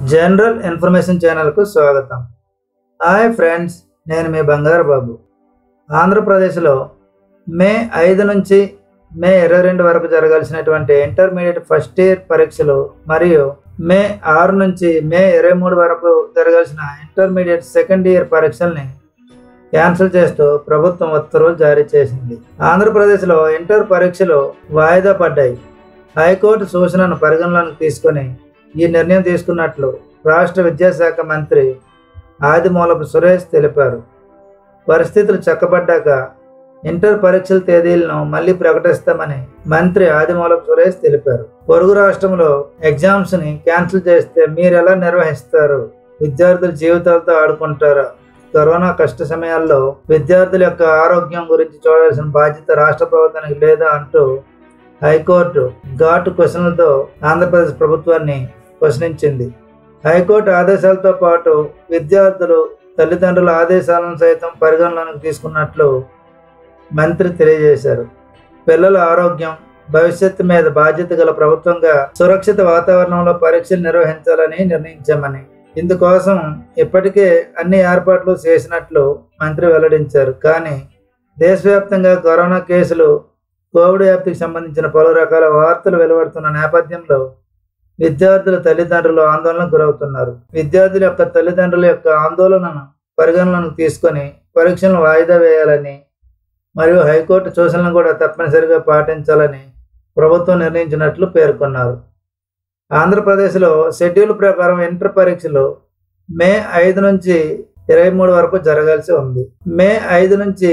general information ఛానల్కు స్వాగతం hi friends నేను మీ బంగారు బాబు ఆంధ్రప్రదేశ్లో మే ఐదు నుంచి మే ఇరవై రెండు వరకు జరగాల్సినటువంటి ఇంటర్మీడియట్ ఫస్ట్ ఇయర్ పరీక్షలు మరియు మే ఆరు నుంచి మే ఇరవై మూడు వరకు జరగాల్సిన ఇంటర్మీడియట్ సెకండ్ ఇయర్ పరీక్షల్ని క్యాన్సిల్ చేస్తూ ప్రభుత్వం ఉత్తర్వులు జారీ చేసింది ఆంధ్రప్రదేశ్లో ఇంటర్ పరీక్షలు వాయిదా పడ్డాయి హైకోర్టు సూచనను పరిగణలోకి తీసుకొని ఈ నిర్ణయం తీసుకున్నట్లు రాష్ట్ర విద్యాశాఖ మంత్రి ఆదిమూలపు సురేష్ తెలిపారు పరిస్థితులు చక్కబడ్డాక ఇంటర్ పరీక్షల తేదీలను మళ్ళీ ప్రకటిస్తామని మంత్రి ఆదిమూలపు సురేష్ తెలిపారు పొరుగు రాష్ట్రంలో ఎగ్జామ్స్ని క్యాన్సిల్ చేస్తే మీరు ఎలా నిర్వహిస్తారు విద్యార్థుల జీవితాలతో ఆడుకుంటారా కరోనా కష్ట సమయాల్లో విద్యార్థుల యొక్క ఆరోగ్యం గురించి చూడాల్సిన బాధ్యత రాష్ట్ర ప్రభుత్వానికి లేదా అంటూ హైకోర్టు ఘాటు క్వశ్చన్లతో ఆంధ్రప్రదేశ్ ప్రభుత్వాన్ని ప్రశ్నించింది హైకోర్టు ఆదేశాలతో పాటు విద్యార్థులు తల్లిదండ్రుల ఆదేశాలను సైతం పరిగణలోకి తీసుకున్నట్లు మంత్రి తెలియజేశారు పిల్లల ఆరోగ్యం భవిష్యత్తు మీద బాధ్యత గల ప్రభుత్వంగా సురక్షిత వాతావరణంలో పరీక్షలు నిర్వహించాలని నిర్ణయించామని ఇందుకోసం ఇప్పటికే అన్ని ఏర్పాట్లు చేసినట్లు మంత్రి వెల్లడించారు కానీ దేశవ్యాప్తంగా కరోనా కేసులు కోవిడ్ వ్యాప్తికి సంబంధించిన పలు రకాల వార్తలు వెలువడుతున్న నేపథ్యంలో విద్యార్థుల తల్లిదండ్రులు ఆందోళనకు గురవుతున్నారు విద్యార్థుల యొక్క తల్లిదండ్రుల యొక్క ఆందోళనను పరిగణలోకి తీసుకొని పరీక్షలను వాయిదా వేయాలని మరియు హైకోర్టు సూచనలను కూడా తప్పనిసరిగా పాటించాలని ప్రభుత్వం నిర్ణయించినట్లు పేర్కొన్నారు ఆంధ్రప్రదేశ్లో షెడ్యూల్ ప్రకారం ఇంటర్ పరీక్షలు మే ఐదు నుంచి ఇరవై మూడు వరకు జరగాల్సి ఉంది మే ఐదు నుంచి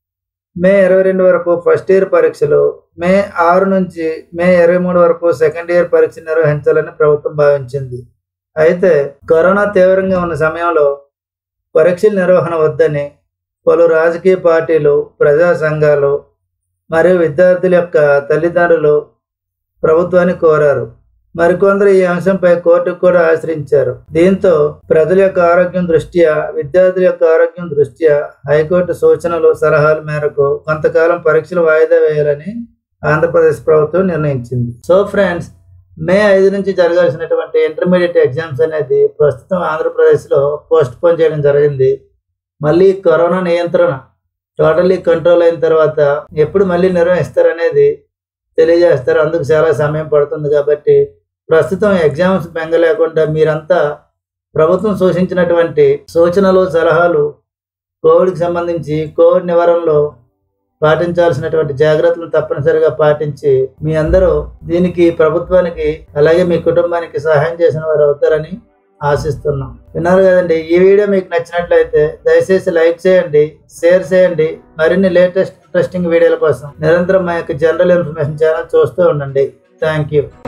మే ఇరవై రెండు వరకు ఫస్ట్ ఇయర్ పరీక్షలు మే ఆరు నుంచి మే ఇరవై మూడు వరకు సెకండ్ ఇయర్ పరీక్ష నిర్వహించాలని ప్రభుత్వం భావించింది అయితే కరోనా తీవ్రంగా ఉన్న సమయంలో పరీక్షల నిర్వహణ వద్దని పలు రాజకీయ పార్టీలు ప్రజా సంఘాలు మరియు విద్యార్థుల యొక్క తల్లిదండ్రులు ప్రభుత్వాన్ని కోరారు మరికొందరు ఈ అంశంపై కోర్టుకు కూడా ఆశ్రయించారు దీంతో ప్రజల యొక్క ఆరోగ్యం దృష్ట్యా విద్యార్థుల యొక్క ఆరోగ్యం దృష్ట్యా హైకోర్టు సూచనలు సలహాల మేరకు కొంతకాలం పరీక్షలు వాయిదా వేయాలని ఆంధ్రప్రదేశ్ ప్రభుత్వం నిర్ణయించింది సో ఫ్రెండ్స్ మే ఐదు నుంచి జరగాల్సినటువంటి ఇంటర్మీడియట్ ఎగ్జామ్స్ అనేది ప్రస్తుతం ఆంధ్రప్రదేశ్లో పోస్ట్ పోన్ చేయడం జరిగింది మళ్ళీ కరోనా నియంత్రణ టోటల్లీ కంట్రోల్ అయిన తర్వాత ఎప్పుడు మళ్ళీ నిర్వహిస్తారనేది తెలియజేస్తారు అందుకు చాలా సమయం పడుతుంది కాబట్టి ప్రస్తుతం ఎగ్జామ్స్ బెంగ లేకుండా మీరంతా ప్రభుత్వం సూచించినటువంటి సూచనలు సలహాలు కోవిడ్కి సంబంధించి కోవిడ్ నివారణలో పాటించాల్సినటువంటి జాగ్రత్తలు తప్పనిసరిగా పాటించి మీ అందరూ దీనికి ప్రభుత్వానికి అలాగే మీ కుటుంబానికి సహాయం చేసిన వారు అవుతారని ఆశిస్తున్నాం విన్నారు కదండి ఈ వీడియో మీకు నచ్చినట్లయితే దయచేసి లైక్ చేయండి షేర్ చేయండి మరిన్ని లేటెస్ట్ ఇంట్రెస్టింగ్ వీడియోల కోసం నిరంతరం మా యొక్క జనరల్ ఇన్ఫర్మేషన్ ఛానల్ చూస్తూ ఉండండి థ్యాంక్ యూ